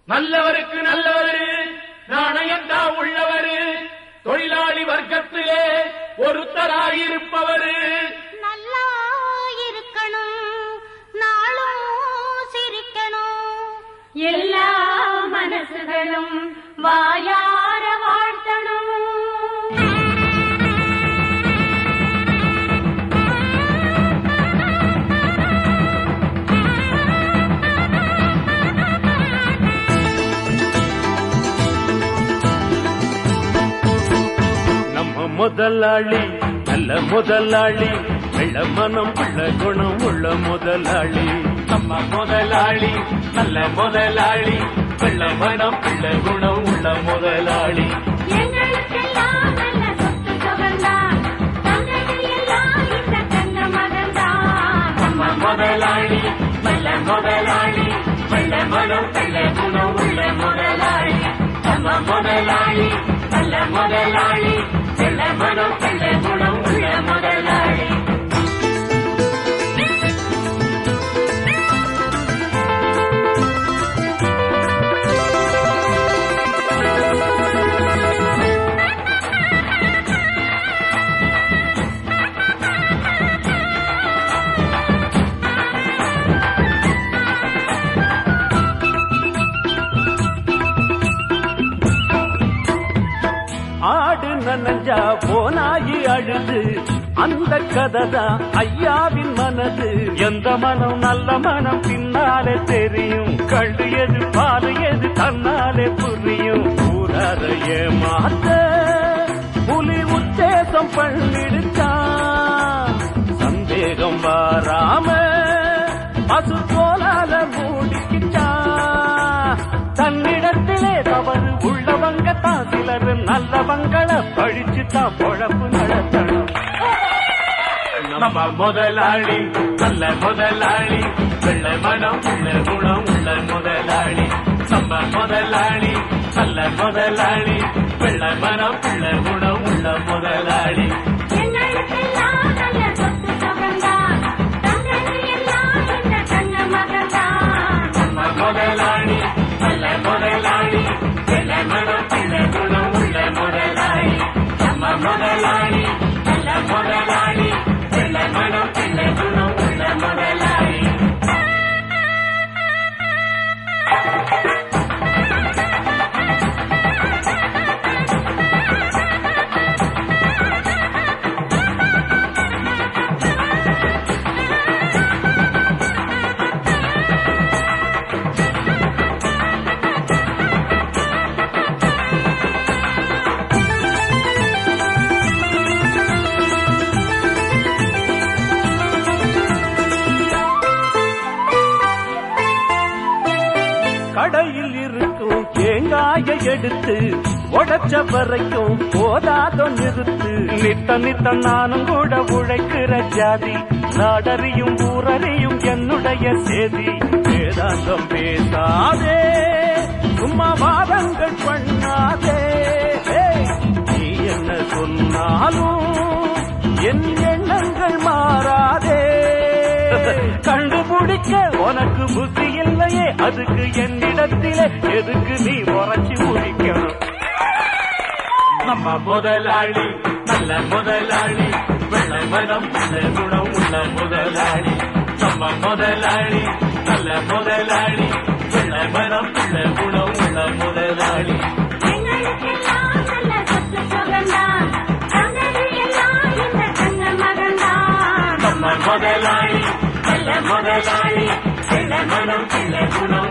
நல்லவருக்கு நல்லவரு நாணயந்தா உள்ளவரு தொழிலாளி வர்க்கத்திலே ஒருத்தராயிருப்பவரு நல்லா இருக்கணும் நாளும் சிரிக்கணும் எல்லா மனசுகளும் வாயார வாழ்த்தணும் நம்ம முதலாளி நல்ல முதலாளி வெள்ள மனம் உள்ள குணம் உள்ள முதலாளி நம்ம முதலாளி நல்ல முதலாளி வெள்ள மனம் உள்ள குணம் உள்ள முதலாளி எங்களுக்கெல்லாம் நல்ல சொத்து சுகந்தான் தந்தது எல்லாம் இந்த தங்க மகன்தான் நம்ம முதலாளி நல்ல முதலாளி வெள்ள மனம் உள்ள குணம் உள்ள முதலாளி நம்ம முதலாளி நல்ல முதலாளி வெள்ள மனம் உள்ள குணம் உள்ள முதலாளி ஆடு நனஞ்சா போனாயி அழுது அந்த கதை தான் ஐயாவின் மனது எந்த மனம் நல்ல மனம் பின்னாலே தெரியும் கண்டு எது பாரு எது தன்னாலே புரியும் ஊரார ஏமாத்த புலி உத்தேசம் பண்ணிடுச்சான் சந்தேகம் வாராம பசு போலால மூடிக்கிச்சான் தன்னிடத்திலே தவறு உள்ளவங்க தான் சிலர் நல்லவங்களை பழிச்சு தான் பொழப்பு நடத்தணும் நம்ம முதலாளி நல்ல முதலாளி வெள்ள மனம் உள்ள குணம் உள்ள முதலாளி நம்ம முதலாளி நல்ல முதலாளி வெள்ள மனம் உள்ள குணம் உள்ள முதலாளி எங்களுக்கெல்லாம் நல்ல சொத்து சுகந்தான் தந்தது எல்லாம் இந்த தங்க மகன்தான் நம்ம முதலாளி நல்ல முதலாளி வெள்ள மனம் உள்ள குணம் உள்ள முதலாளி நம்ம முதலாளி நல்ல முதலாளி வெள்ள மனம் உள்ள குணம் உள்ள முதலாளி கடையில் இருக்கும் தேங்காய எடுத்து உடைச்ச வரைக்கும் போதாதோ நிறுத்து நித்த நித்த நானும் கூட உழைக்கிற ஜாதி நாடறியும் ஊரறியும் என்னுடைய சேதி வேதாந்தம் பேசாதே சும்மா வாதங்கள் பண்ணாதே ஏய், நீ என்ன சொன்னாலும் என் எண்ணங்கள் மாறாதே கண்டுபிடிக்க உனக்கு புத்தி இல்லையே அதுக்கு என்னிடத்திலே எதுக்கு நீ உரைச்சி முடிக்கணும் நம்ம முதலாளி நல்ல முதலாளி வெள்ள மனம் உள்ள குணம் உள்ள முதலாளி நம்ம முதலாளி நல்ல முதலாளி வெள்ள மனம் உள்ள குணம் உள்ள முதலாளி எங்களுக்கெல்லாம் நல்ல சொத்து சுகந்தான் தந்தது எல்லாம் இந்த தங்க மகன்தான் நம்ம முதலாளி நல்ல முதலாளி வெள்ள மனம் உள்ள குணம்